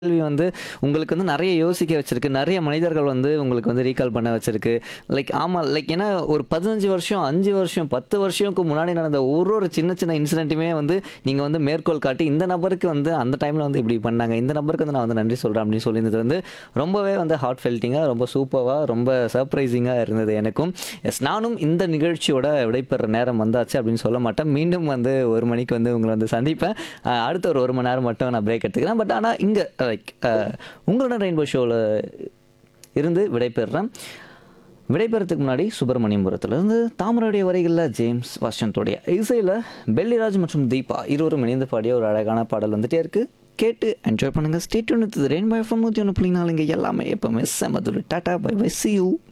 கேள்வி வந்து உங்களுக்கு வந்து நிறைய யோசிக்க வச்சிருக்கு நிறைய மனிதர்கள் வந்து உங்களுக்கு வந்து ரீகால் பண்ண வச்சிருக்கு லைக் ஆமாம் லைக் ஏன்னா ஒரு பதினஞ்சு வருஷம் அஞ்சு வருஷம் பத்து வருஷத்துக்கு முன்னாடி நடந்த ஒரு ஒரு சின்ன சின்ன இன்சிடென்ட்டுமே வந்து நீங்கள் வந்து மேற்கோள் காட்டி இந்த நபருக்கு வந்து அந்த டைமில் வந்து இப்படி பண்ணாங்க இந்த நபருக்கு வந்து நான் வந்து நன்றி சொல்கிறேன் அப்படின்னு சொல்லியிருந்தது வந்து ரொம்பவே வந்து ஹார்ட் ஃபெல்ட்டிங்காக ரொம்ப சூப்பராக ரொம்ப சர்ப்ரைசிங்காக இருந்தது எனக்கும் எஸ் நானும் இந்த நிகழ்ச்சியோட விடைபெற நேரம் வந்தாச்சு அப்படின்னு சொல்ல மாட்டேன் மீண்டும் வந்து ஒரு மணிக்கு வந்து உங்களை வந்து சந்திப்பேன் அஹ் அடுத்த ஒரு ஒரு மணி நேரம் மட்டும் நான் பிரேக் எடுத்துக்கிறேன் பட் ஆனால் இங்கே லைக் உங்களோட ரெயின்போ ஷோவில் இருந்து விடைபெறுறேன் விடைபெறத்துக்கு முன்னாடி சுப்பிரமணியபுரத்துலேருந்து தாமரையுடைய வரிகளில் ஜேம்ஸ் வாஷந்தோடைய இசையில் பெல்லிராஜ் மற்றும் தீபா இருவரும் இணைந்து பாடிய ஒரு அழகான பாடல் வந்துட்டே இருக்கு கேட்டு என்ஜாய் பண்ணுங்கள் ஸ்டேட் ஒன்று ரெயின் பை ஃபம் நூற்றி ஒன்று பிள்ளைங்க எல்லாமே எப்போவுமே செமதுரு tata bye bye see you